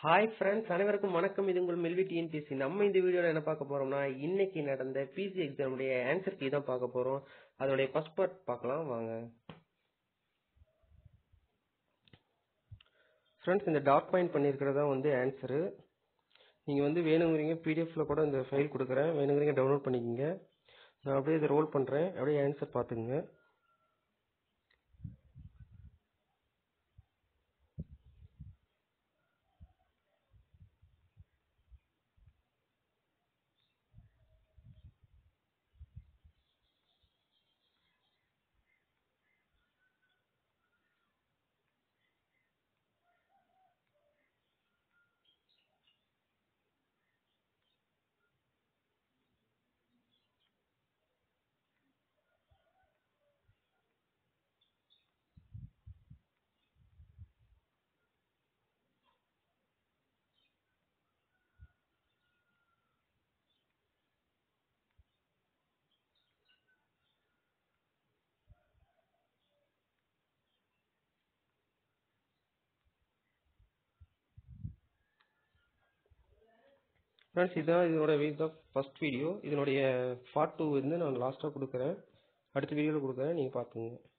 hi friends அனைவருக்கும் வணக்கம் இது உங்கள் மெல்வி டிஎன்பிசி நம்ம இந்த வீடியோவில் என்ன பார்க்க போறோம்னா இன்னைக்கு நடந்த பிசி எக்ஸாமுடைய ஆன்சர் கீ தான் பார்க்க போறோம் அதோடைய ஃபர்ஸ்ட் பார்ட் பார்க்கலாம் வாங்க ஃப்ரெண்ட்ஸ் இந்த டாட் பாயிண்ட் பண்ணியிருக்கிறதா வந்து ஆன்சரு நீங்கள் வந்து வேணுங்கிறீங்க பிடிஎஃப்ல கூட இந்த ஃபைல் கொடுக்குறேன் வேணுங்கிறீங்க டவுன்லோட் பண்ணிக்கோங்க நான் அப்படியே இதை ரோல் பண்ணுறேன் அப்படியே ஆன்சர் பார்த்துக்குங்க ஃப்ரெண்ட்ஸ் இதுதான் இதனோட இதுதான் ஃபர்ஸ்ட் வீடியோ இதனுடைய பார்ட் டூ வந்து நான் லாஸ்ட்டாக கொடுக்குறேன் அடுத்த வீடியோவில் கொடுக்குறேன் நீங்கள் பார்த்துங்க